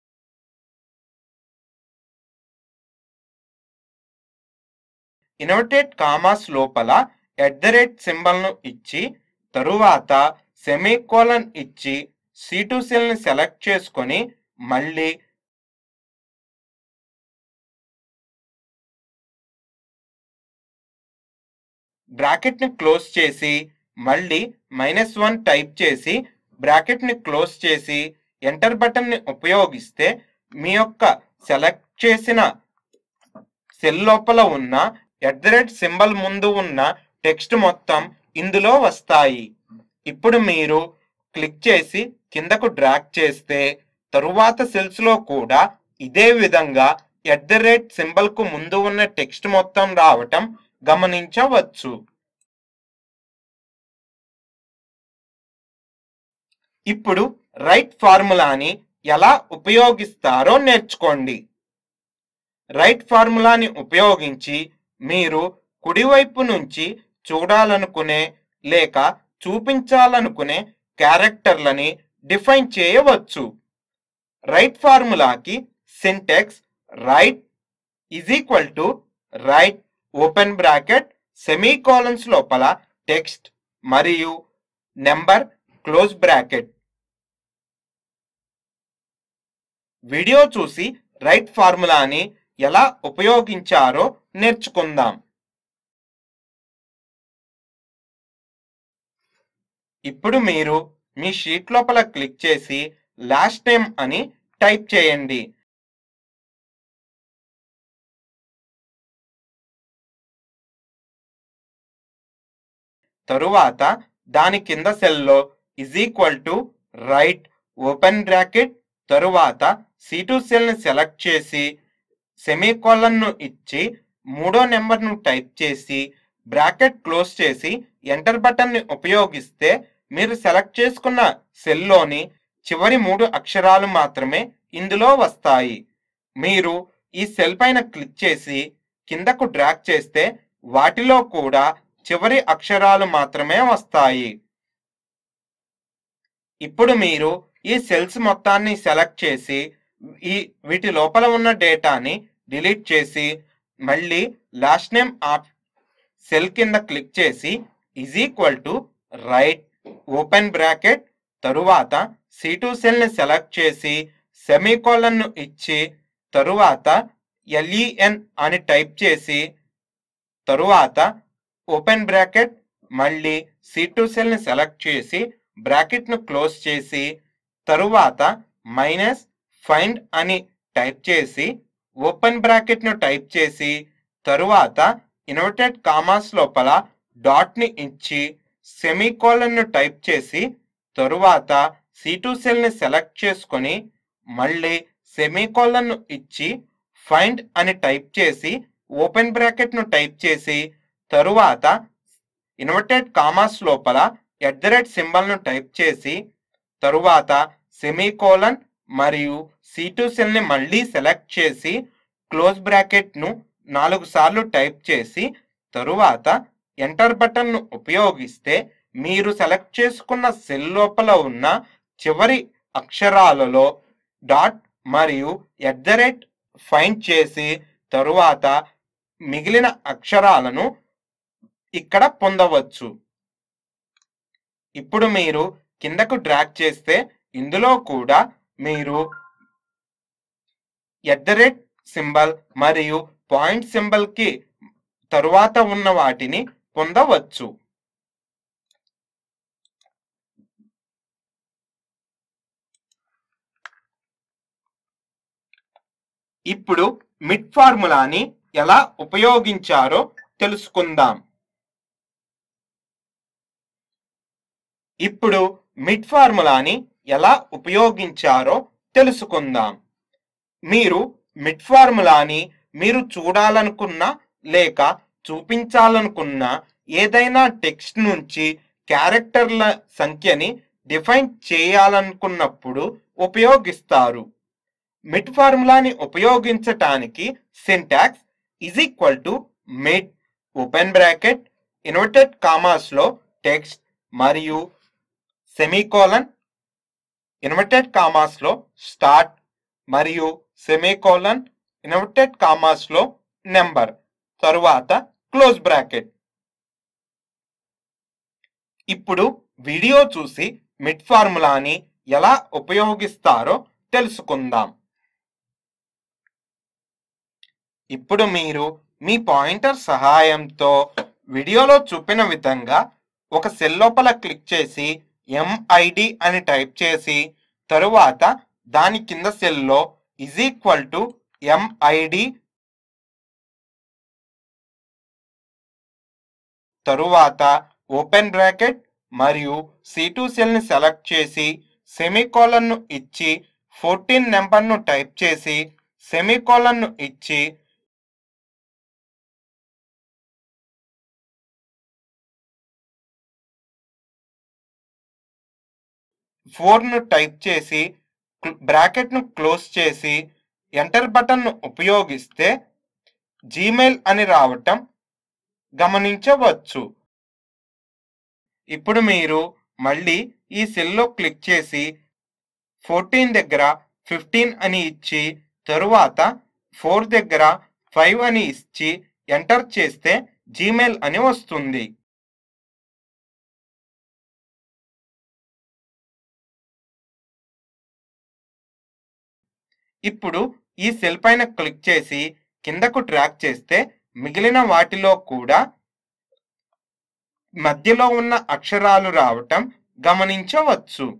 ఇన్వర్టెడ్ కామాస్ లోపల ఎట్ ద రేట్ సింబల్ను ఇచ్చి తరువాత సెమీకోలన్ ఇచ్చి సి టూ సెల్ని సెలెక్ట్ చేసుకొని మళ్ళీ బ్రాకెట్ని క్లోజ్ చేసి మళ్ళీ మైనస్ వన్ టైప్ చేసి బ్రాకెట్ని క్లోజ్ చేసి ఎంటర్ బటన్ని ఉపయోగిస్తే మీ యొక్క సెలెక్ట్ చేసిన సెల్ లోపల ఉన్న ఎట్ ద రేట్ సింబల్ ముందు ఉన్న టెక్స్ట్ మొత్తం ఇందులో వస్తాయి ఇప్పుడు మీరు క్లిక్ చేసి కిందకు డ్రాగ్ చేస్తే తరువాత సెల్స్ లో కూడా ఇదే విధంగా ఎట్ ద రేట్ సింబల్ కు ముందు ఉన్న టెక్స్ట్ మొత్తం రావటం గమనించవచ్చు ఇప్పుడు రైట్ ఫార్ములాని ఎలా ఉపయోగిస్తారో నేర్చుకోండి రైట్ ఫార్ములాని ఉపయోగించి మీరు కుడివైపు నుంచి చూడాలనుకునే లేక చూపించాలనుకునే క్యారెక్టర్లని డిఫైన్ చేయవచ్చు రైట్ ఫార్ములాకి syntax right is equal to right open bracket semicolons లోపల టెక్స్ట్ మరియు నెంబర్ క్లోజ్ బ్రాకెట్ వీడియో చూసి రైట్ ఫార్ములాని ఎలా ఉపయోగించారో నేర్చుకుందాం ఇప్పుడు మీరు మీ షీట్ లోపల క్లిక్ చేసి లాస్ట్ నేమ్ అని టైప్ చేయండి తరువాత దాని కింద సెల్లో is equal to right open bracket తరువాత సి టు సెల్ని సెలెక్ట్ చేసి సెమీకోలన్ను ఇచ్చి మూడో నెంబర్ను టైప్ చేసి బ్రాకెట్ క్లోజ్ చేసి ఎంటర్ బటన్ని ఉపయోగిస్తే మీరు సెలెక్ట్ చేసుకున్న సెల్లోని చివరి మూడు అక్షరాలు మాత్రమే ఇందులో వస్తాయి మీరు ఈ సెల్ పైన క్లిక్ చేసి కిందకు డ్రాగ్ చేస్తే వాటిలో కూడా చివరి అక్షరాలు మాత్రమే వస్తాయి ఇప్పుడు మీరు ఈ సెల్స్ మొత్తాన్ని సెలెక్ట్ చేసి ఈ వీటి లోపల ఉన్న డేటాని డిలీట్ చేసి మళ్ళీ లాస్ట్ నేమ్ ఆప్ సెల్ కింద క్లిక్ చేసి is equal to right open bracket తరువాత సి టూ సెల్ని సెలెక్ట్ చేసి సెమీకోలన్ను ఇచ్చి తరువాత ఎల్ఈఎన్ అని టైప్ చేసి తరువాత ఓపెన్ బ్రాకెట్ మళ్ళీ సి టూ సెల్ని సెలెక్ట్ చేసి బ్రాకెట్ను క్లోజ్ చేసి తరువాత మైనస్ ఫైండ్ అని టైప్ చేసి ఓపెన్ బ్రాకెట్ను టైప్ చేసి తరువాత ఇన్వర్టెడ్ కామాస్ లోపల డాట్ని ఇచ్చి సెమీకోలన్ను టైప్ చేసి తరువాత సి టూ సెల్ని సెలెక్ట్ చేసుకొని మళ్ళీ సెమీకోలన్ను ఇచ్చి ఫైండ్ అని టైప్ చేసి ఓపెన్ బ్రాకెట్ను టైప్ చేసి తరువాత ఇన్వర్టెడ్ కామాస్ లోపల ఎట్ ద రేట్ సింబల్ను టైప్ చేసి తరువాత సెమీకోలన్ మరియు సి టూ సెల్ని మళ్ళీ సెలెక్ట్ చేసి క్లోజ్ బ్రాకెట్ను నాలుగు సార్లు టైప్ చేసి తరువాత ఎంటర్ బటన్ను ఉపయోగిస్తే మీరు సెలెక్ట్ చేసుకున్న సెల్ లోపల ఉన్న చివరి అక్షరాలలో డాట్ మరియు ఎట్ ద రేట్ ఫైండ్ చేసి తరువాత మిగిలిన అక్షరాలను ఇక్కడ పొందవచ్చు ఇప్పుడు మీరు కిందకు డ్రాగ్ చేస్తే ఇందులో కూడా మీరు ఎట్ ద రేట్ సింబల్ మరియు పాయింట్ సింబల్ కి తరువాత ఉన్న వాటిని పొందవచ్చు ఇప్పుడు మిడ్ ఫార్ములాని ఎలా ఉపయోగించారో తెలుసుకుందాం ఇప్పుడు మిడ్ ఫార్ములాని ఎలా ఉపయోగించారో తెలుసుకుందాం మీరు మిడ్ ఫార్ములాని మీరు చూడాలనుకున్న లేక చూపించాలనుకున్న ఏదైనా టెక్స్ట్ నుంచి క్యారెక్టర్ల సంఖ్యని డిఫైన్ చేయాలనుకున్నప్పుడు ఉపయోగిస్తారు మిడ్ ఫార్ములాని ఉపయోగించటానికి syntax is equal to mid open bracket inverted కామాస్లో టెక్స్ట్ మరియు సెమీకోలన్ ఇన్వర్టెడ్ కామాస్లో స్టార్ట్ మరియు సెమీకోలన్ ఇన్వర్టెడ్ కామాస్లో నెంబర్ తరువాత క్లోజ్ బ్రాకెట్ ఇప్పుడు వీడియో చూసి మిడ్ ఫార్ములాని ఎలా ఉపయోగిస్తారో తెలుసుకుందాం ఇప్పుడు మీరు మీ పాయింటర్ సహాయంతో వీడియోలో చూపిన విధంగా ఒక సెల్ లోపల క్లిక్ చేసి ఎంఐడి అని టైప్ చేసి తరువాత దాని కింద సెల్లో ఇజ్ ఈక్వల్ టు ఎంఐడి తరువాత ఓపెన్ బ్రాకెట్ మరియు సి2 సెల్ని సెలెక్ట్ చేసి సెమీకోలన్ను ఇచ్చి ఫోర్టీన్ నెంబర్ను టైప్ చేసి సెమీకోలన్ను ఇచ్చి ఫోర్ను టైప్ చేసి బ్రాకెట్ను క్లోజ్ చేసి ఎంటర్ బటన్ను ఉపయోగిస్తే జీమెయిల్ అని రావటం గమనించవచ్చు ఇప్పుడు మీరు మళ్ళీ ఈ సెల్లో క్లిక్ చేసి ఫోర్టీన్ దగ్గర ఫిఫ్టీన్ అని ఇచ్చి తరువాత ఫోర్ దగ్గర ఫైవ్ అని ఇచ్చి ఎంటర్ చేస్తే జీమెయిల్ అని వస్తుంది ఇప్పుడు ఈ సెల్ పైన క్లిక్ చేసి కిందకు ట్రాక్ చేస్తే మిగిలిన వాటిలో కూడా మధ్యలో ఉన్న అక్షరాలు రావటం గమనించవచ్చు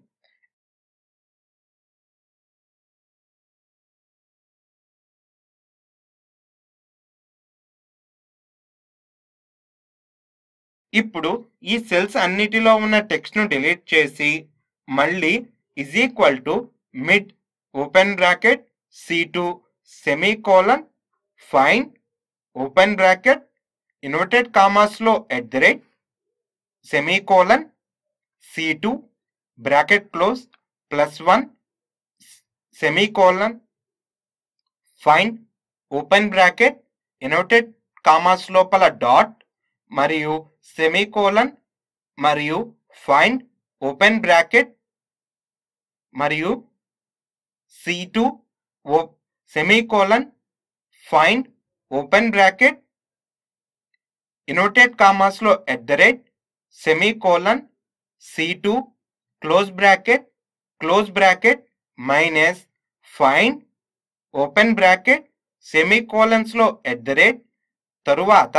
ఇప్పుడు ఈ సెల్స్ అన్నిటిలో ఉన్న టెక్స్ట్ను డిలీట్ చేసి మళ్ళీ is equal to mid open bracket C two semicolon fine open bracket inverted కామాస్లో at the rate semicolon C two bracket close plus one semicolon fine open bracket inverted commas లోపల dot మరియు semicolon మరియు find open bracket మరియు C two oh semicolon find open bracket inverted కామాస్లో at the rate semicolon C two close bracket close bracket minus find open bracket సెమీకోలన్స్లో at the rate తరువాత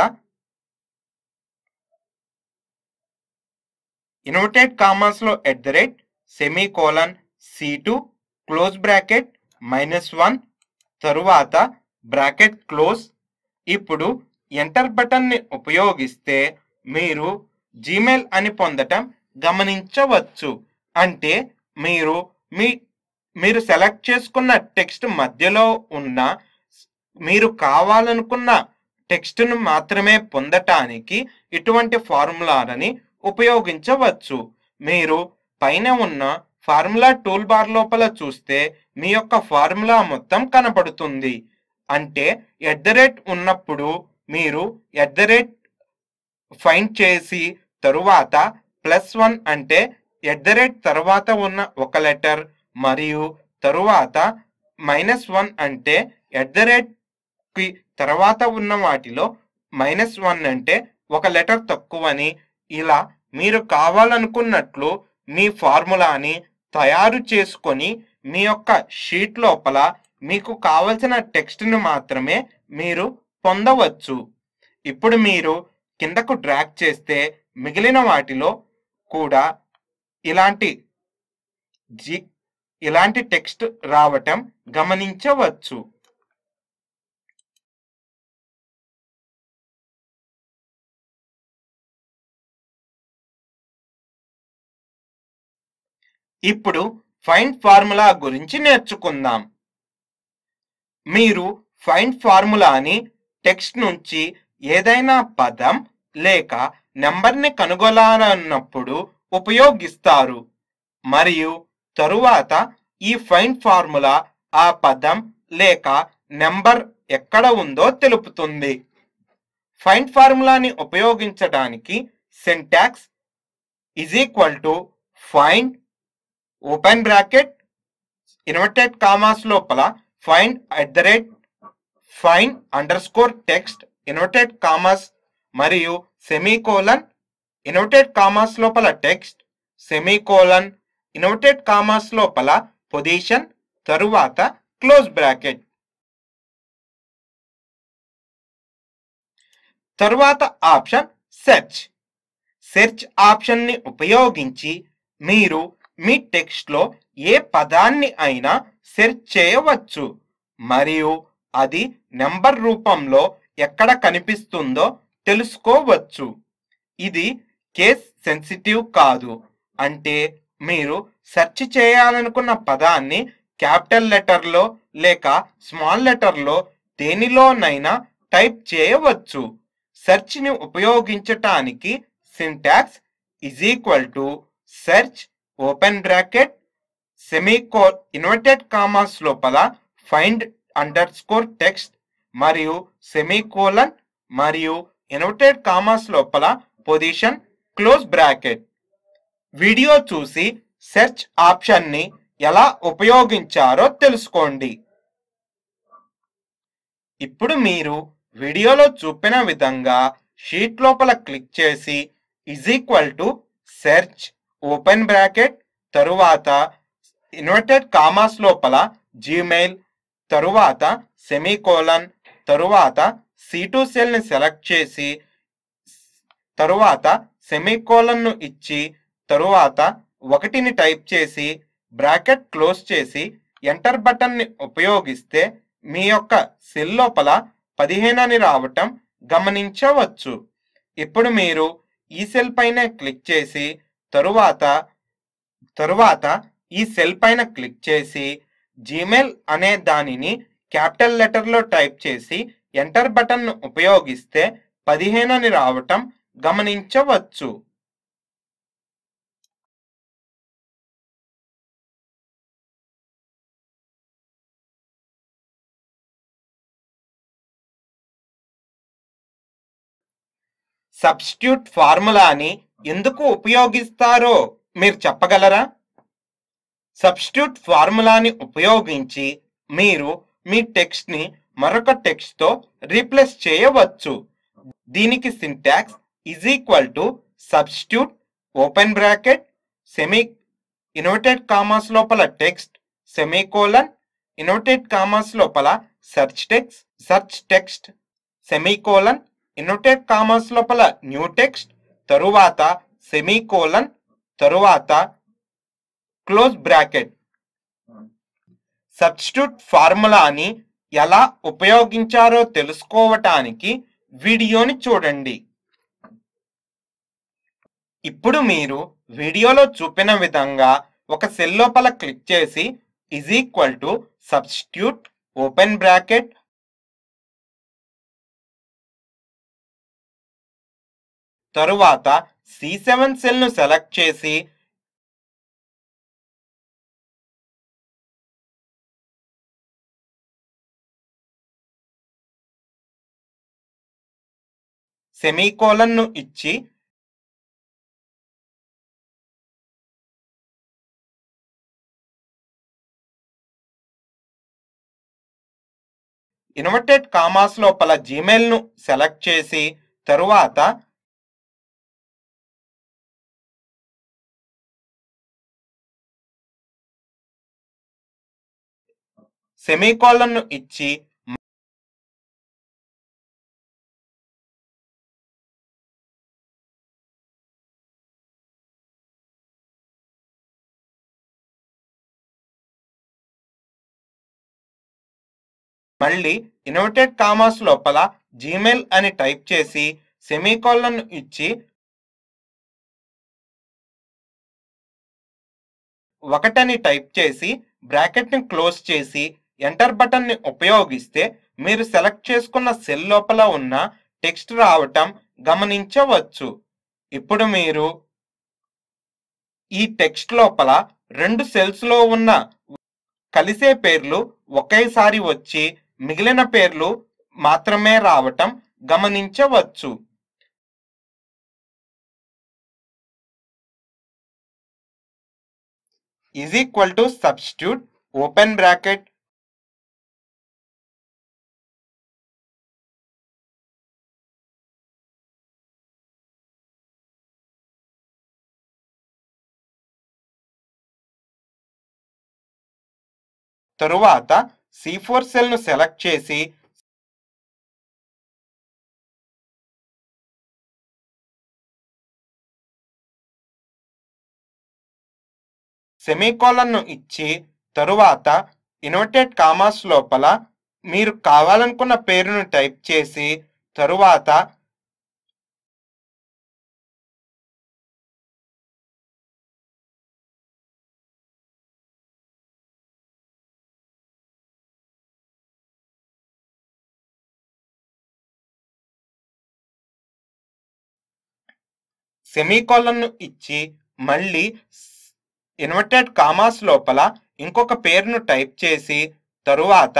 inverted కామాస్లో at the rate semicolon C two close bracket minus one తరువాత bracket close ఇప్పుడు enter బటన్ని ఉపయోగిస్తే మీరు Gmail అని పొందటం గమనించవచ్చు అంటే మీరు మీ మీరు సెలెక్ట్ చేసుకున్న టెక్స్ట్ మధ్యలో ఉన్న మీరు కావాలనుకున్న టెక్స్ట్ను మాత్రమే పొందటానికి ఇటువంటి ఫార్ములాలని ఉపయోగించవచ్చు మీరు పైన ఉన్న ఫార్ములా టూల్ బార్ లోపల చూస్తే మీ యొక్క ఫార్ములా మొత్తం కనపడుతుంది అంటే ఎట్ ద రేట్ ఉన్నప్పుడు మీరు ఎట్ ద రేట్ ఫైండ్ చేసి తరువాత ప్లస్ వన్ అంటే ఎట్ ద రేట్ తర్వాత ఉన్న ఒక లెటర్ మరియు తరువాత మైనస్ వన్ అంటే ఎట్ ద రేట్ కి తర్వాత ఉన్న వాటిలో మైనస్ వన్ అంటే ఒక లెటర్ తక్కువని ఇలా మీరు కావాలనుకున్నట్లు మీ ఫార్ములాని తయారు చేసుకొని మీ యొక్క షీట్ లోపల మీకు కావలసిన టెక్స్ట్ను మాత్రమే మీరు పొందవచ్చు ఇప్పుడు మీరు కిందకు డ్రాగ్ చేస్తే మిగిలిన వాటిలో కూడా ఇలాంటి జి ఇలాంటి టెక్స్ట్ రావటం గమనించవచ్చు ఇప్పుడు ఫైండ్ ఫార్ములా గురించి నేర్చుకుందాం మీరు ఫైండ్ ఫార్ములాని టెక్స్ట్ నుంచి ఏదైనా పదం లేక నెంబర్ని కనుగొనాలన్నప్పుడు ఉపయోగిస్తారు మరియు తరువాత ఈ ఫైండ్ ఫార్ములా ఆ పదం లేక నెంబర్ ఎక్కడ ఉందో తెలుపుతుంది ఫైండ్ ఫార్ములాని ఉపయోగించడానికి syntax is equal to find open bracket inverted commas లోపల find at the rate find underscore text inverted commas మరియు సెమీకోలన్ ఇన్వర్టెడ్ కామాస్ లోపల టెక్స్ట్ సెమీకోలన్ ఇన్వర్టెడ్ కామాస్ లోపల పొజిషన్ తరువాత క్లోజ్ బ్రాకెట్ తరువాత ఆప్షన్ సెర్చ్ సెర్చ్ ఆప్షన్ని ఉపయోగించి మీరు మీ టెక్స్ట్లో ఏ పదాన్ని అయినా సెర్చ్ చేయవచ్చు మరియు అది నెంబర్ రూపంలో ఎక్కడ కనిపిస్తుందో తెలుసుకోవచ్చు ఇది కేస్ సెన్సిటివ్ కాదు అంటే మీరు సెర్చ్ చేయాలనుకున్న పదాన్ని క్యాపిటల్ లెటర్లో లేక స్మాల్ లెటర్లో దేనిలోనైనా టైప్ చేయవచ్చు సెర్చ్ని ఉపయోగించటానికి syntax is equal to search open bracket semicolon inverted commas లోపల ఫైండ్ అండర్ స్కోర్ టెక్స్ట్ మరియు సెమీకోలన్ మరియు ఇన్వర్టెడ్ కామాస్ లోపల పొజిషన్ క్లోజ్ బ్రాకెట్ వీడియో చూసి సెర్చ్ ఆప్షన్ని ఎలా ఉపయోగించారో తెలుసుకోండి ఇప్పుడు మీరు వీడియోలో చూపిన విధంగా షీట్ లోపల క్లిక్ చేసి is equal to search open bracket తరువాత ఇన్వర్టెడ్ కామాస్ లోపల జీమెయిల్ తరువాత సెమీకోలన్ తరువాత సి టూ సెల్ని సెలెక్ట్ చేసి తరువాత సెమీకోలన్ను ఇచ్చి తరువాత ఒకటిని టైప్ చేసి బ్రాకెట్ క్లోజ్ చేసి ఎంటర్ బటన్ని ఉపయోగిస్తే మీ యొక్క సెల్ లోపల పదిహేను అని రావటం గమనించవచ్చు ఇప్పుడు మీరు ఈ సెల్ పైన క్లిక్ చేసి తరువాత తరువాత ఈ సెల్ పైన క్లిక్ చేసి జీమెయిల్ అనే దానిని క్యాపిటల్ లెటర్లో టైప్ చేసి ఎంటర్ బటన్ను ఉపయోగిస్తే పదిహేను అని రావటం గమనించవచ్చు సబ్స్టిట్యూట్ ఫార్ములాని ఎందుకు ఉపయోగిస్తారో మీరు చెప్పగలరా సబ్స్టిట్యూట్ ఫార్ములాని ఉపయోగించి మీరు మీ టెక్స్ట్ని మరొక టెక్స్ట్తో రీప్లేస్ చేయవచ్చు దీనికి syntax is equal to substitute open bracket semi inverted commas లోపల టెక్స్ట్ సెమీకోలన్ ఇన్వర్టెడ్ కామాస్ లోపల search text search text semicolon inverted commas లోపల న్యూ టెక్స్ట్ తరువాత సెమీకోలన్ తరువాత క్లోజ్ బ్రాకెట్ సబ్స్టిట్యూట్ ఫార్ములాని ఎలా ఉపయోగించారో తెలుసుకోవటానికి వీడియోని చూడండి ఇప్పుడు మీరు వీడియోలో చూపిన విధంగా ఒక సెల్ లోపల క్లిక్ చేసి is equal to substitute open bracket తరువాత సి సెవెన్ సెల్ను సెలెక్ట్ చేసి సెమీకోలన్ను ఇచ్చి ఇన్వర్టెడ్ కామాస్ లోపల జీమెయిల్ను సెలెక్ట్ చేసి తరువాత సెమీకోలన్ను ఇచ్చి మళ్ళీ ఇన్వర్టెడ్ కామాస్ లోపల జీమెయిల్ అని టైప్ చేసి సెమీకోలన్ ఇచ్చి ఒకటని టైప్ చేసి బ్రాకెట్ని క్లోజ్ చేసి ఎంటర్ బటన్ని ఉపయోగిస్తే మీరు సెలెక్ట్ చేసుకున్న సెల్ లోపల ఉన్న టెక్స్ట్ రావటం గమనించవచ్చు ఇప్పుడు మీరు ఈ టెక్స్ట్ లోపల రెండు సెల్స్ లో ఉన్న కలిసే పేర్లు ఒకేసారి వచ్చి మిగిలిన పేర్లు మాత్రమే రావటం గమనించవచ్చు is equal to substitute open bracket తరువాత సి ఫోర్ సెల్ ను సెలెక్ట్ చేసి సెమీకోలన్ ను ఇచ్చి తరువాత ఇన్వర్టెడ్ కామాస్ లోపల మీరు కావాలనుకున్న పేరును టైప్ చేసి తరువాత సెమీకోలన్ను ఇచ్చి మళ్ళీ ఇన్వర్టెడ్ కామాస్ లోపల ఇంకొక పేరును టైప్ చేసి తరువాత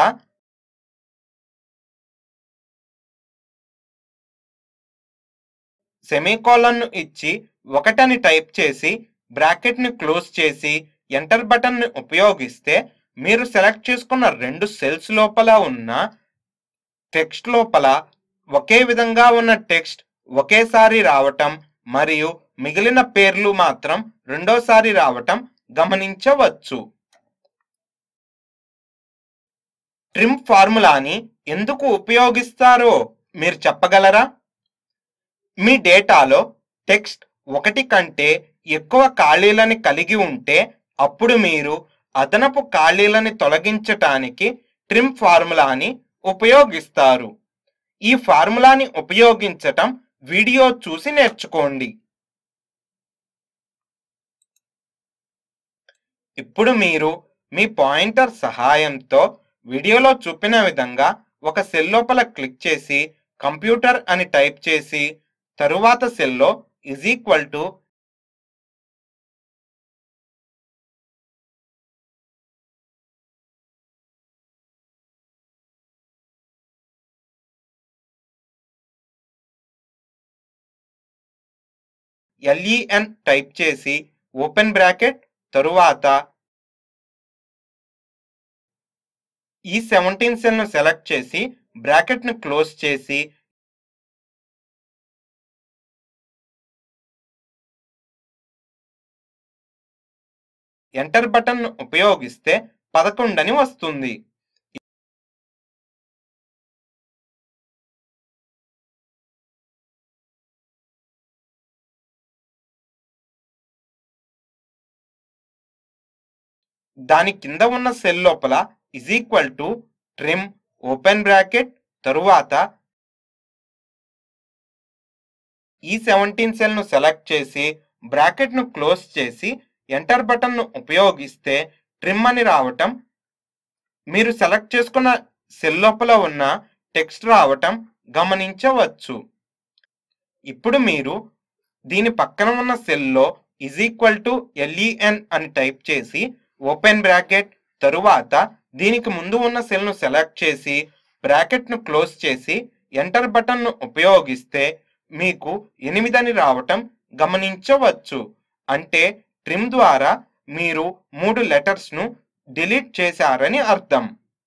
సెమీకోలన్ను ఇచ్చి ఒకటని టైప్ చేసి బ్రాకెట్ని క్లోజ్ చేసి ఎంటర్ బటన్ని ఉపయోగిస్తే మీరు సెలెక్ట్ చేసుకున్న రెండు సెల్స్ లోపల ఉన్న టెక్స్ట్ లోపల ఒకే విధంగా ఉన్న టెక్స్ట్ ఒకేసారి రావటం మరియు మిగిలిన పేర్లు మాత్రం రెండోసారి రావటం గమనించవచ్చు ట్రిమ్ ఫార్ములాని ఎందుకు ఉపయోగిస్తారో మీరు చెప్పగలరా మీ డేటాలో టెక్స్ట్ ఒకటి కంటే ఎక్కువ ఖాళీలని కలిగి ఉంటే అప్పుడు మీరు అదనపు ఖాళీలని తొలగించటానికి ట్రిమ్ ఫార్ములాని ఉపయోగిస్తారు ఈ ఫార్ములాని ఉపయోగించటం వీడియో చూసి నేర్చుకోండి ఇప్పుడు మీరు మీ పాయింటర్ సహాయంతో వీడియోలో చూపిన విధంగా ఒక సెల్ లోపల క్లిక్ చేసి కంప్యూటర్ అని టైప్ చేసి తరువాత సెల్లో is equal to LEN type చేసి ఓపెన్ బ్రాకెట్ తరువాత ఈ సెవెంటీన్ సెల్ ను సెలెక్ట్ చేసి బ్రాకెట్ ను క్లోజ్ చేసి ఎంటర్ బటన్ ను ఉపయోగిస్తే పదకొండని వస్తుంది దాని కింద ఉన్న సెల్ లోపల is equal to trim open bracket తరువాత ఈ సెవెంటీన్ సెల్ ను సెలెక్ట్ చేసి బ్రాకెట్ ను క్లోజ్ చేసి ఎంటర్ బటన్ ను ఉపయోగిస్తే ట్రిమ్ అని రావటం మీరు సెలెక్ట్ చేసుకున్న సెల్ లోపల ఉన్న టెక్స్ట్ రావటం గమనించవచ్చు ఇప్పుడు మీరు దీని పక్కన ఉన్న సెల్లో ఇజ్ ఈక్వల్ టు ఎల్ఈఎన్ అని టైప్ చేసి ఓపెన్ బ్రాకెట్ తరువాత దీనికి ముందు ఉన్న సెల్ను సెలెక్ట్ చేసి బ్రాకెట్ను క్లోజ్ చేసి ఎంటర్ బటన్ను ఉపయోగిస్తే మీకు ఎనిమిదని రావటం గమనించవచ్చు అంటే ట్రిమ్ ద్వారా మీరు మూడు లెటర్స్ను డిలీట్ చేశారని అర్థం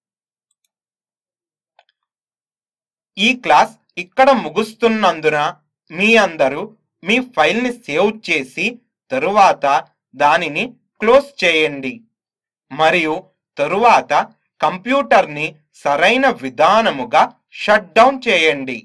ఈ క్లాస్ ఇక్కడ ముగుస్తున్నందున మీ అందరూ మీ ఫైల్ని సేవ్ చేసి తరువాత దానిని క్లోజ్ చేయండి మరియు తరువాత కంప్యూటర్ని సరైన విధానముగా షట్ డౌన్ చేయండి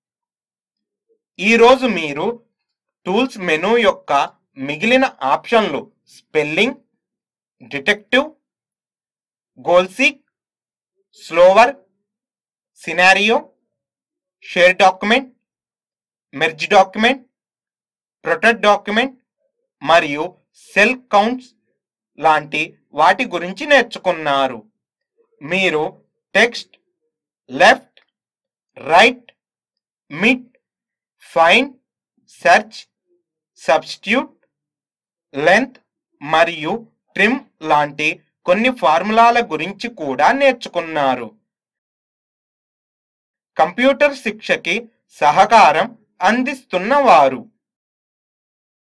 ఈరోజు మీరు టూల్స్ మెనూ యొక్క మిగిలిన ఆప్షన్లు spelling detective goal seek solver scenario share document merge document protect document మరియు సెల్ కౌంట్స్ లాంటి వాటి గురించి నేర్చుకున్నారు మీరు text left right mid find search substitute length మరియు ట్రిమ్ లాంటి కొన్ని ఫార్ములాల గురించి కూడా నేర్చుకున్నారు కంప్యూటర్ శిక్షకి సహకారం అందిస్తున్నవారు